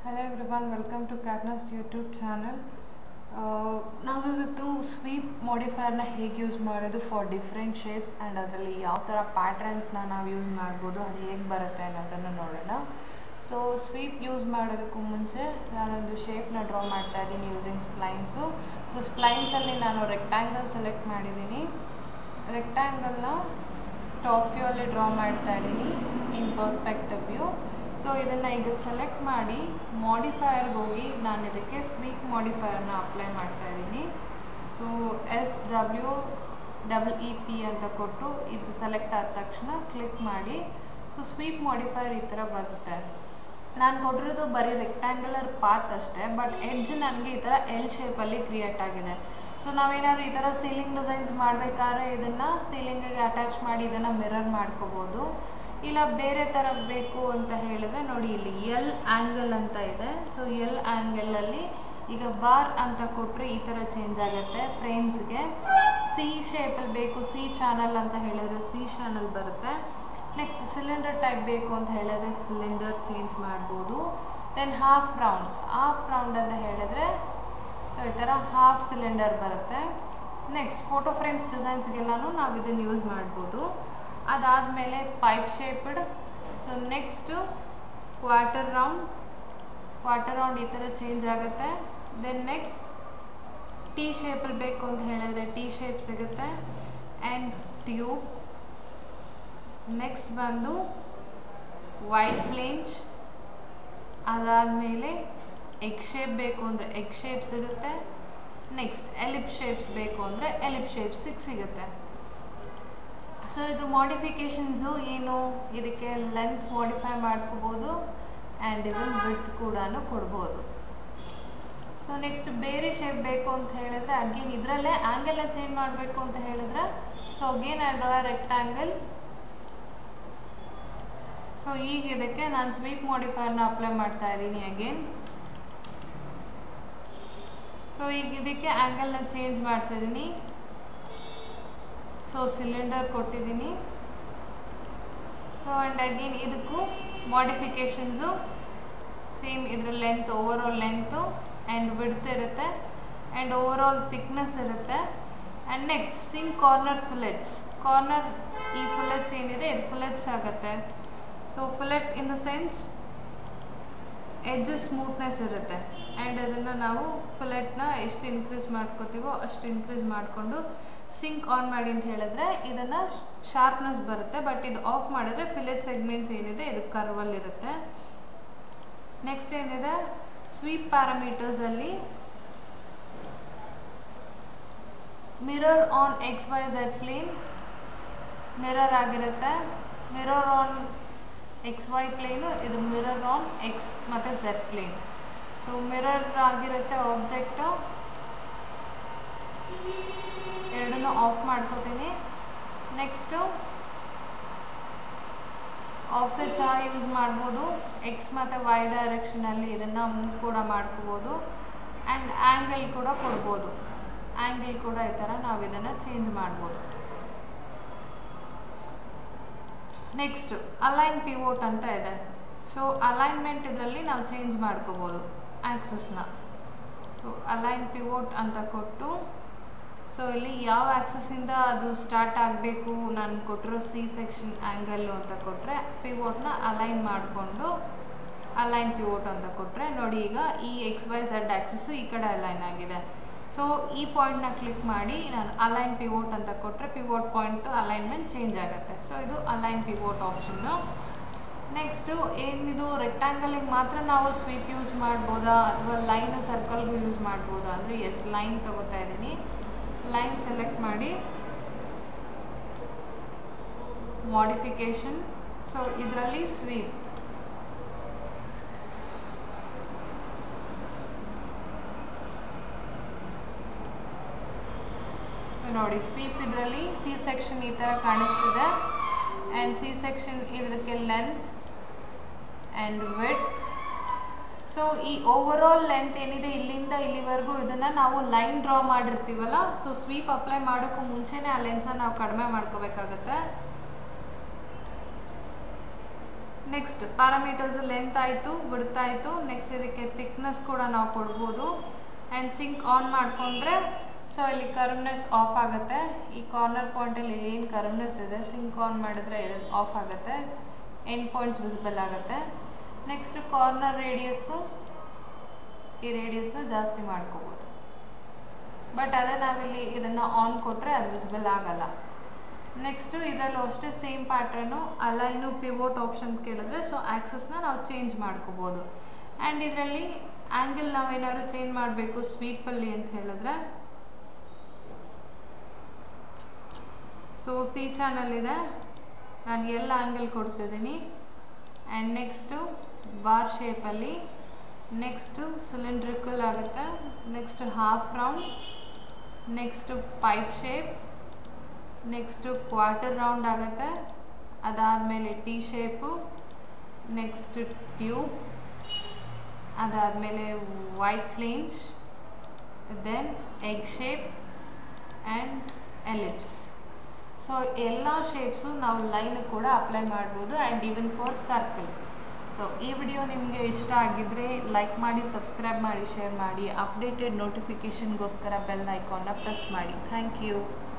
hello everyone welcome to ಕ್ಯಾಟ್ನಸ್ YouTube channel ನಾವಿವತ್ತು sweep ಮಾಡಿಫೈಯರ್ನ ಹೇಗೆ ಯೂಸ್ ಮಾಡೋದು ಫಾರ್ ಡಿಫ್ರೆಂಟ್ ಶೇಪ್ಸ್ ಆ್ಯಂಡ್ ಅದರಲ್ಲಿ ಯಾವ ಥರ ಪ್ಯಾಟ್ರನ್ಸ್ನ ನಾವು ಯೂಸ್ ಮಾಡ್ಬೋದು ಅದು ಹೇಗೆ ಬರುತ್ತೆ ಅನ್ನೋದನ್ನು ನೋಡೋಣ ಸೊ ಸ್ವೀಪ್ ಯೂಸ್ ಮಾಡೋದಕ್ಕೂ ಮುಂಚೆ ನಾನೊಂದು ಶೇಪ್ನ ಡ್ರಾ ಮಾಡ್ತಾ ಇದ್ದೀನಿ ಯೂಸಿಂಗ್ ಸ್ಪ್ಲೈನ್ಸು ಸೊ ಸ್ಪ್ಲೈನ್ಸಲ್ಲಿ ನಾನು ರೆಕ್ಟ್ಯಾಂಗಲ್ ಸೆಲೆಕ್ಟ್ ಮಾಡಿದ್ದೀನಿ ರೆಕ್ಟ್ಯಾಂಗಲ್ನ ಟಾಪ್ ವ್ಯೂ ಅಲ್ಲಿ ಡ್ರಾ ಮಾಡ್ತಾ ಇದ್ದೀನಿ ಇನ್ ಪರ್ಸ್ಪೆಕ್ಟಿವ್ ವ್ಯೂ ಸೊ ಇದನ್ನು ಈಗ ಸೆಲೆಕ್ಟ್ ಮಾಡಿ ಮಾಡಿಫೈಯರ್ಗೆ ಹೋಗಿ ನಾನು ಇದಕ್ಕೆ ಸ್ವೀಪ್ ಮಾಡಿಫೈಯರ್ನ ಅಪ್ಲೈ ಮಾಡ್ತಾ ಇದ್ದೀನಿ so S W double E P ಅಂತ ಕೊಟ್ಟು ಇದು ಸೆಲೆಕ್ಟ್ ಆದ ತಕ್ಷಣ ಕ್ಲಿಕ್ ಮಾಡಿ ಸೊ ಸ್ವೀಪ್ ಮಾಡಿಫೈಯರ್ ಈ ಥರ ಬರುತ್ತೆ ನಾನು ಕೊಟ್ಟಿರೋದು ಬರೀ ರೆಕ್ಟ್ಯಾಂಗುಲರ್ ಪಾತ್ ಅಷ್ಟೇ ಬಟ್ ಎಡ್ಜ್ ನನಗೆ ಈ ಥರ ಎಲ್ ಶೇಪಲ್ಲಿ ಕ್ರಿಯೇಟ್ ಆಗಿದೆ ಸೊ ನಾವೇನಾದ್ರು ಈ ಥರ ಸೀಲಿಂಗ್ ಡಿಸೈನ್ಸ್ ಮಾಡಬೇಕಾದ್ರೆ ಇದನ್ನು ಸೀಲಿಂಗಿಗೆ ಅಟ್ಯಾಚ್ ಮಾಡಿ ಇದನ್ನು ಮಿರರ್ ಮಾಡ್ಕೋಬೋದು ಇಲ್ಲ ಬೇರೆ ಥರ ಬೇಕು ಅಂತ ಹೇಳಿದ್ರೆ ನೋಡಿ ಇಲ್ಲಿ ಎಲ್ ಆ್ಯಂಗಲ್ ಅಂತ ಇದೆ ಸೊ ಎಲ್ ಆ್ಯಂಗಲಲ್ಲಿ ಈಗ ಬಾರ್ ಅಂತ ಕೊಟ್ಟರೆ ಈ ಥರ ಚೇಂಜ್ ಆಗುತ್ತೆ ಫ್ರೇಮ್ಸ್ಗೆ ಸಿ ಶೇಪಲ್ಲಿ ಬೇಕು ಸಿ ಚಾನಲ್ ಅಂತ ಹೇಳಿದ್ರೆ ಸಿ ಚಾನಲ್ ಬರುತ್ತೆ ನೆಕ್ಸ್ಟ್ ಸಿಲಿಂಡರ್ ಟೈಪ್ ಬೇಕು ಅಂತ ಹೇಳಿದ್ರೆ ಸಿಲಿಂಡರ್ ಚೇಂಜ್ ಮಾಡ್ಬೋದು then half round half round ಅಂತ ಹೇಳಿದ್ರೆ ಸೊ ಈ ಥರ ಹಾಫ್ ಸಿಲಿಂಡರ್ ಬರುತ್ತೆ ನೆಕ್ಸ್ಟ್ ಫೋಟೋ ಫ್ರೇಮ್ಸ್ ಡಿಸೈನ್ಸ್ಗೆಲ್ಲನೂ ನಾವು ಇದನ್ನು ಯೂಸ್ ಮಾಡ್ಬೋದು ಅದಾದಮೇಲೆ pipe shaped so next quarter round quarter round ಈ ಥರ ಚೇಂಜ್ ಆಗುತ್ತೆ ದೆನ್ ನೆಕ್ಸ್ಟ್ ಟಿ ಶೇಪಲ್ಲಿ ಬೇಕು ಅಂತ ಹೇಳಿದ್ರೆ ಟಿ ಶೇಪ್ ಸಿಗುತ್ತೆ ಆ್ಯಂಡ್ ಟ್ಯೂಬ್ ನೆಕ್ಸ್ಟ್ ಬಂದು ವೈಟ್ ಫ್ಲೇಂಜ್ ಅದಾದಮೇಲೆ ಎಗ್ ಶೇಪ್ ಬೇಕು ಅಂದರೆ ಎಗ್ ಶೇಪ್ ಸಿಗುತ್ತೆ ನೆಕ್ಸ್ಟ್ ಎಲಿಪ್ ಶೇಪ್ಸ್ ಬೇಕು ಅಂದರೆ ಎಲಿಪ್ ಶೇಪ್ ಸಿಕ್ ಸಿಗುತ್ತೆ ಸೊ ಇದು ಮಾಡಿಫಿಕೇಷನ್ಸು ಏನು ಇದಕ್ಕೆ ಲೆಂತ್ ಮಾಡಿಫೈ ಮಾಡ್ಕೋಬೋದು ಆ್ಯಂಡ್ ಇವನ್ ವಿಡ್ತ್ ಕೂಡ ಕೊಡ್ಬೋದು ಸೊ ನೆಕ್ಸ್ಟ್ ಬೇರೆ ಶೇಪ್ ಬೇಕು ಅಂತ ಹೇಳಿದ್ರೆ ಅಗೇನ್ ಇದರಲ್ಲೇ ಆ್ಯಂಗಲ್ನ ಚೇಂಜ್ ಮಾಡಬೇಕು ಅಂತ ಹೇಳಿದ್ರೆ so again I draw rectangle so ಈಗ ಇದಕ್ಕೆ ನಾನು ಸ್ವೀಪ್ ಮಾಡಿಫೈರ್ನ ಅಪ್ಲೈ ಮಾಡ್ತಾ ಇದ್ದೀನಿ ಅಗೇನ್ ಸೊ ಈಗ ಇದಕ್ಕೆ ಆ್ಯಂಗಲ್ನ ಚೇಂಜ್ ಮಾಡ್ತಾ ಇದ್ದೀನಿ ಸೊ ಸಿಲಿಂಡರ್ ಕೊಟ್ಟಿದ್ದೀನಿ ಸೊ ಆ್ಯಂಡ್ ಅಗೇನ್ ಇದಕ್ಕೂ ಮಾಡಿಫಿಕೇಷನ್ಸು ಸೇಮ್ ಇದರ length overall length and width ಇರುತ್ತೆ ಆ್ಯಂಡ್ ಓವರ್ ಆಲ್ ಥಿಕ್ನೆಸ್ ಇರುತ್ತೆ and next sing corner fillets corner ಈ ಫಿಲೆಟ್ಸ್ ಏನಿದೆ ಇದು ಫಿಲೆಟ್ಸ್ ಆಗುತ್ತೆ so fillet in the sense edge smoothness ಇರುತ್ತೆ ಆ್ಯಂಡ್ ಅದನ್ನು ನಾವು ಫಿಲೆಟ್ನ ಎಷ್ಟು ಇನ್ಕ್ರೀಸ್ ಮಾಡ್ಕೋತೀವೋ ಅಷ್ಟು ಇನ್ಕ್ರೀಸ್ ಮಾಡಿಕೊಂಡು ಸಿಂಕ್ ಆನ್ ಮಾಡಿ ಅಂತ ಹೇಳಿದ್ರೆ ಇದನ್ನು ಶಾರ್ಪ್ನೆಸ್ ಬರುತ್ತೆ ಬಟ್ ಇದು ಆಫ್ ಮಾಡಿದ್ರೆ ಫಿಲೆಟ್ ಸೆಗ್ಮೆಂಟ್ಸ್ ಏನಿದೆ ಇದು ಕರ್ವಲ್ಲಿರುತ್ತೆ ನೆಕ್ಸ್ಟ್ ಏನಿದೆ ಸ್ವೀಪ್ ಪ್ಯಾರಾಮೀಟರ್ಸಲ್ಲಿ mirror on X Y Z plane mirror ಆಗಿರುತ್ತೆ mirror on X Y plane ಇದು ಮಿರರ್ ಆನ್ ಎಕ್ಸ್ ಮತ್ತು ಝೆಡ್ ಪ್ಲೇನ್ ಸೊ ಮಿರರ್ ಆಗಿರುತ್ತೆ ಆಬ್ಜೆಕ್ಟು ಎರಡನ್ನೂ ಆಫ್ ಮಾಡ್ಕೋತೀನಿ ನೆಕ್ಸ್ಟು ಆಫ್ಸೆಟ್ ಸಹ ಯೂಸ್ ಮಾಡ್ಬೋದು ಎಕ್ಸ್ ಮತ್ತು ವೈ ಡೈರೆಕ್ಷನಲ್ಲಿ ಇದನ್ನು ಮೂವ್ ಕೂಡ ಮಾಡ್ಕೋಬೋದು ಆ್ಯಂಡ್ ಆ್ಯಂಗಲ್ ಕೂಡ ಕೊಡ್ಬೋದು ಆ್ಯಂಗಲ್ ಕೂಡ ಈ ಥರ ನಾವು ಇದನ್ನು ಚೇಂಜ್ ಮಾಡ್ಬೋದು ನೆಕ್ಸ್ಟ್ ಅಲೈನ್ ಪಿವೋಟ್ ಅಂತ ಇದೆ ಸೊ ಅಲೈನ್ಮೆಂಟ್ ಇದರಲ್ಲಿ ನಾವು ಚೇಂಜ್ ಮಾಡ್ಕೋಬೋದು ಆ್ಯಕ್ಸಸ್ನ ಸೊ ಅಲೈನ್ ಪಿವೋಟ್ ಅಂತ ಕೊಟ್ಟು ಸೊ ಇಲ್ಲಿ ಯಾವ ಆ್ಯಕ್ಸಸ್ಸಿಂದ ಅದು ಸ್ಟಾರ್ಟ್ ಆಗಬೇಕು ನಾನು ಕೊಟ್ಟಿರೋ ಸಿ ಸೆಕ್ಷನ್ ಆ್ಯಂಗಲ್ಲು ಅಂತ ಕೊಟ್ಟರೆ ಪಿವೋಟ್ನ ಅಲೈನ್ ಮಾಡಿಕೊಂಡು ಅಲೈನ್ ಪಿವೋಟ್ ಅಂತ ಕೊಟ್ಟರೆ ನೋಡಿ ಈಗ ಈ ಎಕ್ಸ್ ವೈ ಝೆಡ್ ಆ್ಯಕ್ಸಸ್ಸು ಈ ಕಡೆ ಅಲೈನ್ ಆಗಿದೆ ಸೊ ಈ ಪಾಯಿಂಟ್ನ ಕ್ಲಿಕ್ ಮಾಡಿ ನಾನು ಅಲೈನ್ ಪಿವೋಟ್ ಅಂತ ಕೊಟ್ಟರೆ ಪಿವೋಟ್ ಪಾಯಿಂಟು ಅಲೈನ್ಮೆಂಟ್ ಚೇಂಜ್ ಆಗುತ್ತೆ ಸೊ ಇದು ಅಲೈನ್ ಪಿವೋಟ್ ಆಪ್ಷನ್ನು ನೆಕ್ಸ್ಟು ಏನಿದು ರೆಕ್ಟ್ಯಾಂಗಲಿಗೆ ಮಾತ್ರ ನಾವು ಸ್ವೀಪ್ ಯೂಸ್ ಮಾಡ್ಬೋದಾ ಅಥವಾ ಲೈನ್ ಸರ್ಕಲ್ಗೂ ಯೂಸ್ ಮಾಡ್ಬೋದಾ ಅಂದರೆ ಎಸ್ ಲೈನ್ ತೊಗೋತಾ ಇದ್ದೀನಿ ಲೈನ್ ಸೆಲೆಕ್ಟ್ ಮಾಡಿ ಮಾಡಿಫಿಕೇಷನ್ ಸೊ ಇದರಲ್ಲಿ ಸ್ವೀಪ್ ಸೊ ನೋಡಿ ಸ್ವೀಪ್ ಇದರಲ್ಲಿ ಸಿ ಸೆಕ್ಷನ್ ಈ ಥರ ಕಾಣಿಸ್ತಿದೆ ಆ್ಯಂಡ್ ಸಿ ಸೆಕ್ಷನ್ ಇದಕ್ಕೆ ಲೆಂತ್ ಆ್ಯಂಡ್ ವಿಡ್ತ್ ಸೊ ಈ ಓವರ್ ಆಲ್ ಲೆಂತ್ ಏನಿದೆ ಇಲ್ಲಿಂದ ಇಲ್ಲಿವರೆಗೂ ಇದನ್ನು ನಾವು ಲೈನ್ ಡ್ರಾ ಮಾಡಿರ್ತೀವಲ್ಲ ಸೊ ಸ್ವೀಪ್ ಅಪ್ಲೈ ಮಾಡೋಕ್ಕೂ ಮುಂಚೆನೇ ಆ ಲೆಂತ್ನ ನಾವು ಕಡಿಮೆ ಮಾಡ್ಕೋಬೇಕಾಗತ್ತೆ ನೆಕ್ಸ್ಟ್ ಪ್ಯಾರಾಮೀಟರ್ಸ್ ಲೆಂತ್ ಆಯಿತು ಬಿಡ್ತಾ ಆಯಿತು ನೆಕ್ಸ್ಟ್ ಇದಕ್ಕೆ ಥಿಕ್ನೆಸ್ ಕೂಡ ನಾವು ಕೊಡ್ಬೋದು ಆ್ಯಂಡ್ ಸಿಂಕ್ ಆನ್ ಮಾಡಿಕೊಂಡ್ರೆ ಸೊ ಇಲ್ಲಿ ಕರ್ವ್ನೆಸ್ ಆಫ್ ಆಗುತ್ತೆ ಈ ಕಾರ್ನರ್ ಪಾಯಿಂಟಲ್ಲಿ ಇಲ್ಲಿ ಏನು ಕರ್ವ್ನೆಸ್ ಇದೆ ಸಿಂಕ್ ಆನ್ ಮಾಡಿದ್ರೆ ಆಫ್ ಆಗುತ್ತೆ ಎಂಡ್ ಪಾಯಿಂಟ್ಸ್ ವಿಸಿಬಲ್ ಆಗುತ್ತೆ ನೆಕ್ಸ್ಟ್ ಕಾರ್ನರ್ ರೇಡಿಯಸ್ಸು ಈ ರೇಡಿಯಸ್ನ ಜಾಸ್ತಿ ಮಾಡ್ಕೋಬೋದು ಬಟ್ ಅದೇ ನಾವಿಲ್ಲಿ ಇದನ್ನು ಆನ್ ಕೊಟ್ಟರೆ ಅದು ವಿಸಿಬಲ್ ಆಗಲ್ಲ ನೆಕ್ಸ್ಟು ಇದರಲ್ಲೂ ಅಷ್ಟೇ same pattern align pivot option ಕೇಳಿದ್ರೆ ಸೊ ಆ್ಯಕ್ಸಸ್ನ ನಾವು ಚೇಂಜ್ ಮಾಡ್ಕೋಬೋದು ಆ್ಯಂಡ್ ಇದರಲ್ಲಿ ಆ್ಯಂಗಲ್ ನಾವೇನಾದ್ರು ಚೇಂಜ್ ಮಾಡಬೇಕು ಸ್ವೀಪಲ್ಲಿ ಅಂತ ಹೇಳಿದ್ರೆ ಸೊ ಸಿ ಚಾನಲ್ ಇದೆ ನಾನು ಎಲ್ಲ ಆ್ಯಂಗಲ್ ಕೊಡ್ತಿದ್ದೀನಿ ಆ್ಯಂಡ್ ನೆಕ್ಸ್ಟು ಬಾರ್ ಶೇಪಲ್ಲಿ ನೆಕ್ಸ್ಟು ಸಿಲಿಂಡ್ರಿಕಲ್ ಆಗುತ್ತೆ next half round next pipe shape next quarter round ಆಗುತ್ತೆ ಅದಾದಮೇಲೆ ಟಿ ಶೇಪು ನೆಕ್ಸ್ಟ್ ಟ್ಯೂಬ್ ಅದಾದಮೇಲೆ wide flames then egg shape and ellipse so ಎಲ್ಲ ಶೇಪ್ಸು ನಾವು ಲೈನ್ ಕೂಡ ಅಪ್ಲೈ ಮಾಡ್ಬೋದು and even for circle so ಈ video ನಿಮಗೆ ಇಷ್ಟ ಆಗಿದ್ದರೆ ಲೈಕ್ ಮಾಡಿ ಸಬ್ಸ್ಕ್ರೈಬ್ ಮಾಡಿ ಶೇರ್ ಮಾಡಿ ಅಪ್ಡೇಟೆಡ್ ನೋಟಿಫಿಕೇಷನ್ಗೋಸ್ಕರ ಬೆಲ್ ಐಕಾನ್ನ ಪ್ರೆಸ್ ಮಾಡಿ ಥ್ಯಾಂಕ್ ಯು